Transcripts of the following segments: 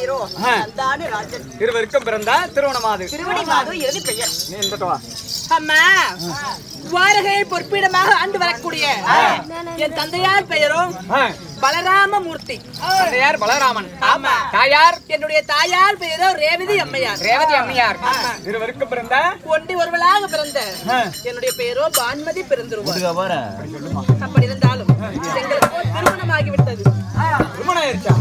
பெயரோ ஆ. சந்தான ராஜன் இருவருக்கும் பிறந்த திருவண்ணமாது திருவடி மாதம் எது பெயர் நீ இந்த வா அம்மா துவாரகையை பொற்பிடமாக ஆண்டு வரக்கூடிய என் தந்தையார் பெயரும் ஆ, பலராம மூர்த்தி தந்தையார் பலராமன் ஆமா தாயார் என்னுடைய தாயார் பெயரோ ரேவதி அம்மையார் ரேவதி அம்மையார் இருவருக்கும் பிறந்த ஒன்றி ஒருவளாக பிறந்த ஆ, என்னுடைய பெயரோ பான்மதி பிறந்திருவார் அப்படி இருந்தாலும் எங்களுக்கு திருமணமாகிவிட்டது திருமணம் ஆயிருச்சா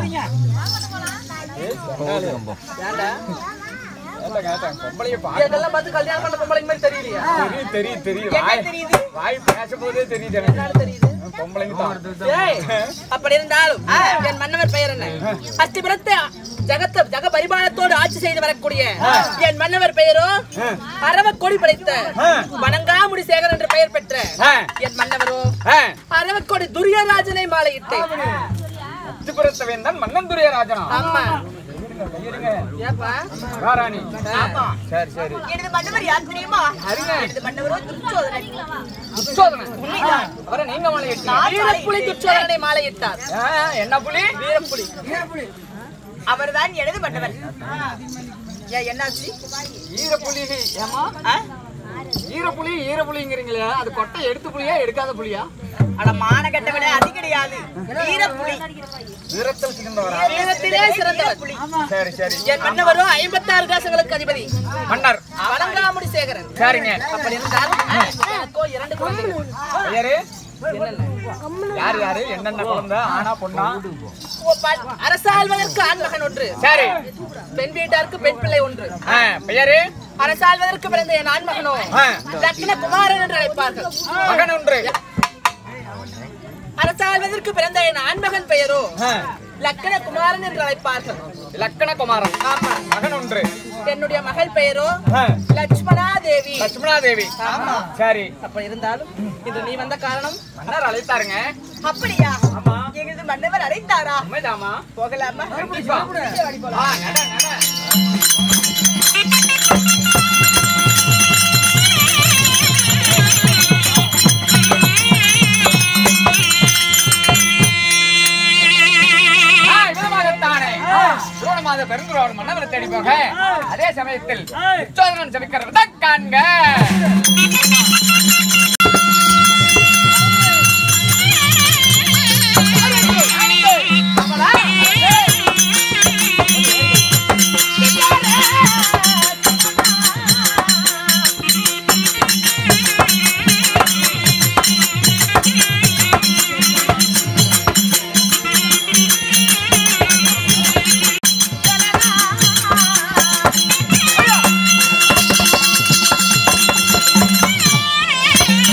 ஏன்டா? கேட்டேன், கேட்டேன். பொம்பளைய பாரு. இதெல்லாம் பார்த்து கல்யாணம் பண்ண பொம்பளைங்க மாதிரி தெரியலையா தெரியும், தெரியும், தெரியும். என்ன வாய்- தெரியுது? வாய் பேசும்போதே தெரியுது எனக்கு. என்னால தெரியுது பொம்பளைங்க தான். ஏய், அப்படி இருந்தாலும் என் மன்னவர் பெயர் என்ன அஸ்திபுரத்தை ஜகத்த ஜக பரிபாலத்தோடு ஆட்சி செய்து வரக்கூடிய என் மன்னவர் பெயரோ அரவக்கொடி படைத்த வணங்காமுடி சேகர் என்று பெயர் பெற்ற ஆ, என் மன்னவரோ ஆ. அரவக்கொடி துரியராஜனை மாலையிட்டேன் அத்திபுரத்த வேந்தன் மன்னன் துரியராஜனா ஆமா கையெடுங்க. ஏப்பா வாராணி. ஆமா சரி சரி எனது மன்னவர் யார் தெரியுமா அறிங்க. எனது மன்னவரோ துச்சோதனன் துச்சோதனன். அவரை நீங்க மலை வீரப்புலி துச்சோதனை மாலையிட்டார் என்ன புலி வீரப்புலி அவர்தான் எனது மன்னவர் ஏன் என்னாச்சு ஈரப்புலி ஏமா ஈரப்புலி ஈரப்புலிங்கிறீங்களே அது கொட்டை எடுத்து புலியா எடுக்காத புலியா அட மானகட்ட விட அது கிடையாது வீரப்புலி வீரத்தில் சிறந்தவரா வீரத்திலே சிறந்தவர் சரி சரி என் மன்னவரோ ஐம்பத்தாறு தேசங்களுக்கு அதிபதி மன்னர் வணங்காமுடி சேகரன் சரிங்க அப்படி இருந்தால் எனக்கோ இரண்டு குழந்தைகள் பெயரு என்னென்ன யார் யாரு என்னென்ன குழந்தை ஆனா பொண்ணா ஓ, பல்- அரசாள்வதற்கு ஆண் மகன் ஒன்று சரி பெண் வீட்டாருக்கு பெண் பிள்ளை ஒன்று ஆ, பெயரு அரசாள்வதற்கு பிறந்த என் ஆண் மகனோ ஆ. லக்ன குமாரன் என்று அழைப்பார்கள் மகன் ஒன்று அரசாள்வதற்கு பிறந்த என் ஆண்மகன் பெயரோ ஆ, லக்கண குமாரன் என்று அழைப்பார்கள் இலக்கண குமாரன் ஆமா மகன் ஒன்று என்னுடைய மகள் பெயரோ ஆ, லட்சுமணா தேவி லட்சுமணா தேவி சரி அப்ப இருந்தாலும் இன்று நீ வந்த காரணம் மன்னர் அழைத்தாருங்க அப்படியா ஆமா எங்களது மன்னவர் அழைத்தாரா உண்மைதாமா போகலாமா கண்டிப்பா ஆ, நட, நட. ஆ, இவ்வளவாகத்தானே. சூழமாத பெருங்குறவர் மன்னவரை தேடி போக அதே சமயத்தில் உச்சோதனன் செவிக்கிறத காண்க ஆ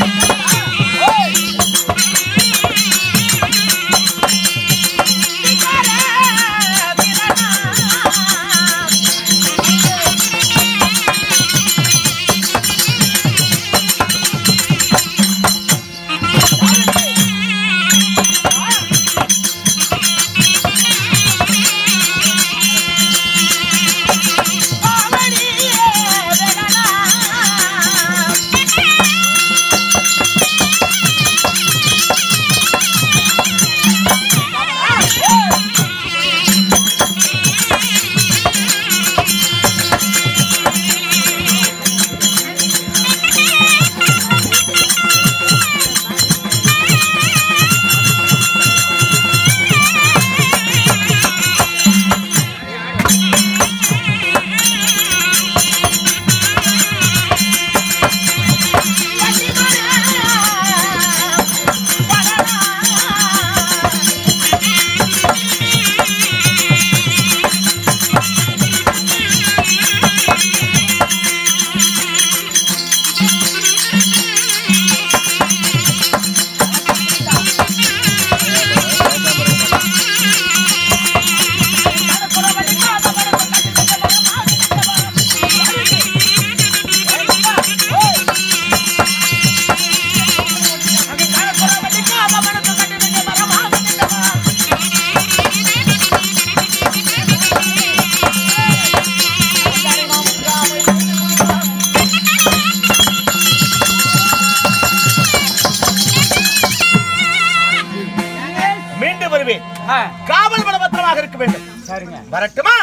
சரிங்க வரட்டுமா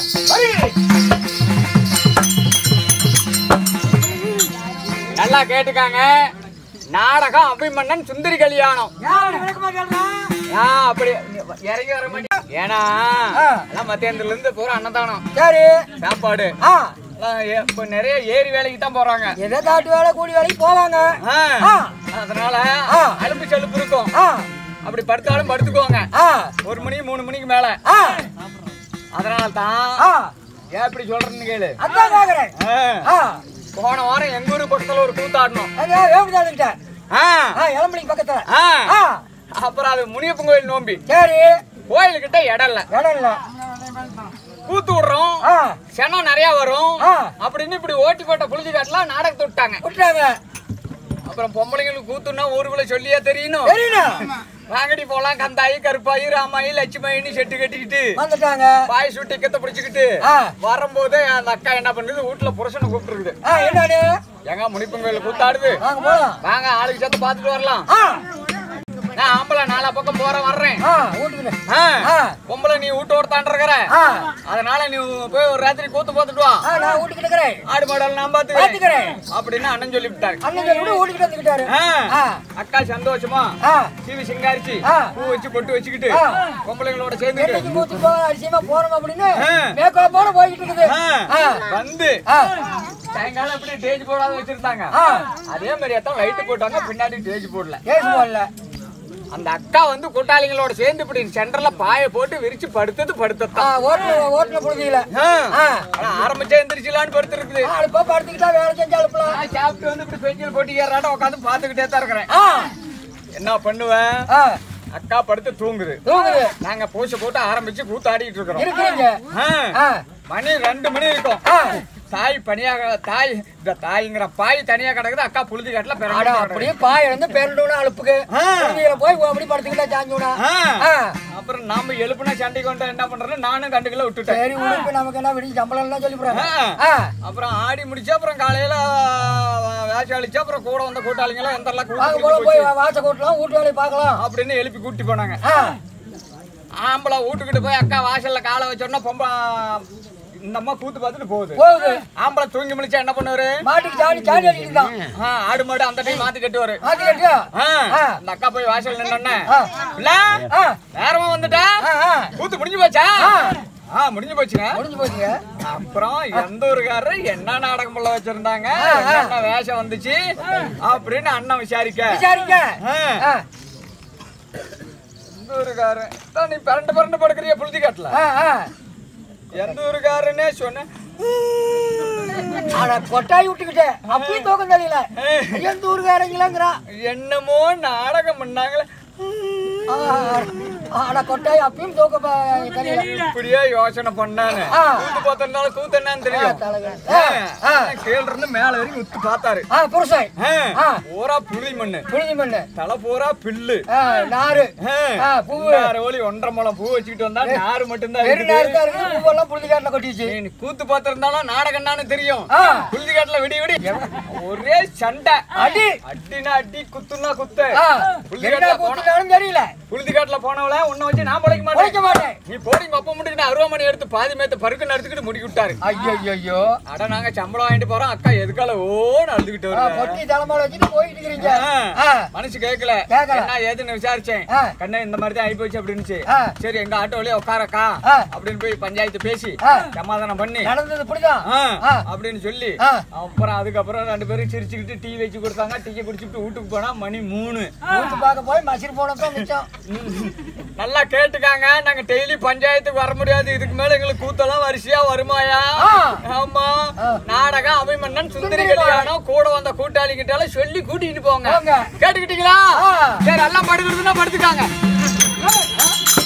நல்லா கேட்டுக்காங்க நாடகம் அபிமன்னன் சுந்தரி கல்யாணம் ஆ, அப்படி இறங்கி வர மாட்டேன் ஏன்னா எல்லாம் மத்தியானத்துல இருந்து பூரா அன்னதானம் சரி சாப்பாடு ஆ எல்லாம் ஏ- இப்ப நிறைய ஏரி வேலைக்கு தான் போறாங்க எதை காட்டு வேலை கூலி வேலைக்கு போவாங்க ஆ, ஆ. அதனால ஆ. அலுப்பு செலுப்பு இருக்கும் ஆ அப்படி படுத்தாலும் படுத்துக்குவாங்க ஆ ஒரு மணி மூணு மணிக்கு மேல ஆ அதனால தான் ஆ ஏன் இப்படி சொல்றேன்னு கேளு அதான் கேக்குறேன் ஆ, ஆ போன வாரம் எங்க ஊரு பக்கத்துல ஒரு கூத்தாடணும் அது வேப்பிட்டாதுக்கிட்ட ஆ, ஆ இளம்பலிக்கு பக்கத்துல ஆ. ஆ அப்புறம் அது முனியப்பன் கோயில் நோம்பி சரி கோயிலுக்கிட்ட இடம் இல்ல இடம் இல்ல கூத்து விடுறோம் ஆ செனம் நிறைய வரும் ஆ. அப்படின்னு இப்படி ஓட்டி போட்ட புளிஞ்சு காட்டுலாம் நாடகத்தை விட்டாங்க விட்டுறாங்க அப்புறம் பொம்பளைங்களுக்கு கூத்துன்னா ஊருக்குள்ள சொல்லியே தெரியணும் தெரியணும் வாங்கடி போலாம் கந்தாயி கருப்பாயி ராமாயி லட்சுமாயின்னு செட்டு கட்டிக்கிட்டு வந்துட்டாங்க பாய் சுட்டி கத்த பிடிச்சுக்கிட்டு ஆ. வரும்போது அந்த அக்கா என்ன பண்ணுது வீட்டுல புருஷனை கூப்பிட்டுருக்குது ஆ என்னன்னு எங்க முனிப்பன் கூத்தாடுது வாங்க போலாம் வாங்க ஆளுக்கு சேர்த்து பார்த்துட்டு வரலாம் ஆ நான் ஆம்பளை நாலா பக்கம் போற வர்றேன் ஆ வீட்டுக்கு ஆ. ஆ. பொம்பளை நீ வீட்டு ஓடுத்தாண்டு இருக்கிற ஆ அதனால நீ போய் ஒரு ராத்திரி கூத்து பார்த்துட்டு வா ஆ நான் வீட்டுக்கு இருக்கிறேன் ஆடு மாடல் நான் பாத்துக்கிறேன் பாத்துக்கிறேன் அப்படின்னு அண்ணன் சொல்லி விட்டாரு அண்ணன் சொல்லி கூட வீட்டுக்கு வந்துக்கிட்டாரு ஆ. ஆ அக்கா சந்தோஷமா ஆ சீவி சிங்காரிச்சு ஆ. பூ வச்சு பொட்டு வச்சுக்கிட்டு ஆ. பொம்பளைங்களோட சேர்ந்துட்டு என்னைக்கு மூச்சு போக அரிசியமா போறோம் அப்படின்னு ஆ. மேக்கோ போல போய்கிட்டு இருக்குது ஆ. ஆ வந்து ஆ சாயங்காலம் எப்படி டேஜ் போடாத வச்சிருந்தாங்க ஆ. அதே மாதிரி எத்தான் லைட் போட்டாங்க பின்னாடி டேஜ் போடல ஏசு போடல அந்த அக்கா வந்து கூட்டாளிங்களோட சேர்ந்து இப்படி சென்டர்ல பாய போட்டு விரிச்சு படுத்தது ஆ படுத்தத்தான் ஓட்டுல ஓட்டுல புழுதியில ஆ. ஆ ஆனா ஆரம்பிச்சா எந்திரிச்சலான்னு படுத்துருக்குது அழுப்பா படுத்துக்கிட்டா வேலை செஞ்சு அழுப்பலாம் நான் சாப்பிட்டு வந்து இப்படி பெஞ்சில் போட்டு ஏறாட உட்காந்து பாத்துக்கிட்டே தான் இருக்கிறேன் ஆ என்ன பண்ணுவேன் ஆ அக்கா படுத்து தூங்குது தூங்குது நாங்க பூசை போட்டு ஆரம்பிச்சு கூத்தாடிட்டு இருக்கிறோம் இருக்கிறீங்க ஆ. ஆ மணி ரெண்டு மணி இருக்கும் ஆ தாய் பனியாக தாய் இந்த தாய்ங்கிற பாய் தனியா கிடக்குது அக்கா புழுதி காட்டுல அட பிறகு அப்படியே பாய் இருந்து பேரண்டூனா அழுப்புக்கு ஆ. புழுதியில போய் அப்படி படுத்துக்கிட்டா சாஞ்சூனா ஆ அப்புறம் நாம எழுப்புனா சண்டை கொண்டு என்ன பண்றோம் நானும் கண்டுக்கல விட்டுட்டேன் சரி உடுப்பு நமக்கு என்ன விடி சம்பளம் எல்லாம் சொல்லி போறாங்க ஆ. ஆ அப்புறம் ஆடி முடிச்சு அப்புறம் காலையில வேஷம் அழிச்சு அப்புறம் கூட வந்த கூட்டாளிங்க எல்லாம் எந்த வாங்க போல போய் வாச கூட்டலாம் வீட்டு வேலையை பார்க்கலாம் அப்படின்னு எழுப்பி கூட்டி போனாங்க ஆ ஆம்பளை வீட்டுக்கிட்ட போய் அக்கா வாசல்ல காலை வச்சோன்னா பொம்ப இந்த அம்மா கூத்து பார்த்துட்டு போகுது போகுது ஆம்பளை தூங்கி முடிச்சா என்ன பண்ணுவாரு மாட்டுக்கு சாணி சாணி அடிக்கிட்டு தான் ஆ, ஆடு மாடு அந்த டைம் மாத்தி கட்டுவாரு மாத்தி கட்டியா ஆ, ஆ. அந்த அக்கா போய் வாசல் நின்னோடனே ஆ. இல்ல ஆ நேரமா வந்துட்டா ஆ ஆ கூத்து முடிஞ்சு போச்சா ஆ முடிஞ்சு போச்சுங்க முடிஞ்சு போச்சுங்க அப்புறம் எந்த ஊருக்காரரு என்ன நாடகம் பண்ண வச்சிருந்தாங்க ஆ, ஆ. என்ன வேஷம் வந்துச்சு அப்படின்னு அண்ணன் விசாரிக்க விசாரிங்க ஆ, ஆ எந்த ஊருக்காரன் தான் நீ பரண்டு பரண்டு படுக்கிறிய புழுதி காட்டல ஆ ஆ எந்த ஊருக்காரனே சொன்னேன் அட கொட்டாய் விட்டுக்கிட்டே அப்பயும் தூக்கம் தெரியல எந்த ஊருக்காரங்களாங்கிறான் என்னமோ நாடகம் பண்ணாங்களே அட கொட்டாய் அப்பயும் தூக்கம் ப- தெரியல இப்படியே யோசனை பண்ணாங்க ஆ. கூத்து பார்த்தனால கூத்து என்னன்னு தெரியும் தலைவன். ஆ, ஆ. கீழ இருந்து மேல வரைக்கும் உத்து பார்த்தாரு ஆ புருஷன் ஆ, ஆ. பூரா புழுதி மண்ணு புழுதி மண்ணு தலை பூரா பில்லு ஆ, நாறு ஆ, ஆ, பூவு. நாலு ஒலி ஒன்றரை முழம் பூ வச்சுக்கிட்டு வந்தா நாறு மட்டும்தான் வெறும் இருக்குது நாறு தான் இருக்குது பூவெல்லாம் புழுதி காட்டில் கொட்டிச்சு நீ கூத்து பார்த்திருந்தாலும் நாடகம் என்னன்னு தெரியும் ஆ. புழுதி காட்டுல விடி விடி ஒரே சண்டை அடி அடினா அடி குத்துனா குத்து ஆ, புழுதி என்ன காட்டுல போன கூத்துனாலும் தெரியல புழுதி காட்டுல போனவள உன்னை வச்சு நான் பழைக்க உழைக்க மாட்டேன் மாட்டேன் நீ போடிங்க ஒப்ப முடிக்கிட்டு அருவாமணி எடுத்து பாதி மேத்த பருக்கு எடுத்துக்கிட்டு முடி விட்டாரு ஐயோ ஐயோ அட நாங்க சம்பளம் வாங்கிட்டு போறோம் அக்கா எதுக்கால ஓன்னு அழுதுகிட்டு வருங்க பொட்டி தலைமையில வச்சுட்டு போயிட்டு இருக்கிறீங்க ஆ. ஆ, மனசு கேட்கல கேக்கல. என்ன ஏதுன்னு விசாரிச்சேன் ஆ. கண்ணு இந்த மாதிரி தான் ஆயிப்போச்சு அப்படின்னுச்சு ஆ. சரி எங்க ஆட்டோலயே உட்காரக்கா ஆ. அப்படின்னு போய் பஞ்சாயத்து பேசி ஆ. சமாதானம் பண்ணி நடந்தது இப்படிதான் ஆ, ஆ. அப்படின்னு சொல்லி ஆ. அப்புறம் அதுக்கப்புறம் ரெண்டு பேரும் சிரிச்சுக்கிட்டு டீ வச்சு கொடுத்தாங்க டீயை குடிச்சுட்டு வீட்டுக்கு போனா மணி மூணு ஊத்து பார்க்க போய் மசிறு போனதான் மிச்சம் நல்லா கேட்டுக்காங்க நாங்க டெய்லி பஞ்சாயத்துக்கு வர முடியாது இதுக்கு மேல எங்களுக்கு கூத்தெல்லாம் வரிசையா வருமாயா ஆ. ஆமா ஆ. நாடகம் அபிமன்னன் சுந்தரி கல்யாணம் கூட வந்த கூட்டாளி கிட்ட சொல்லி கூட்டிட்டு போங்க போங்க. கேட்டுக்கிட்டீங்களா ஆ. சரி எல்லாம் படுக்கிறதுனா படுத்துக்காங்க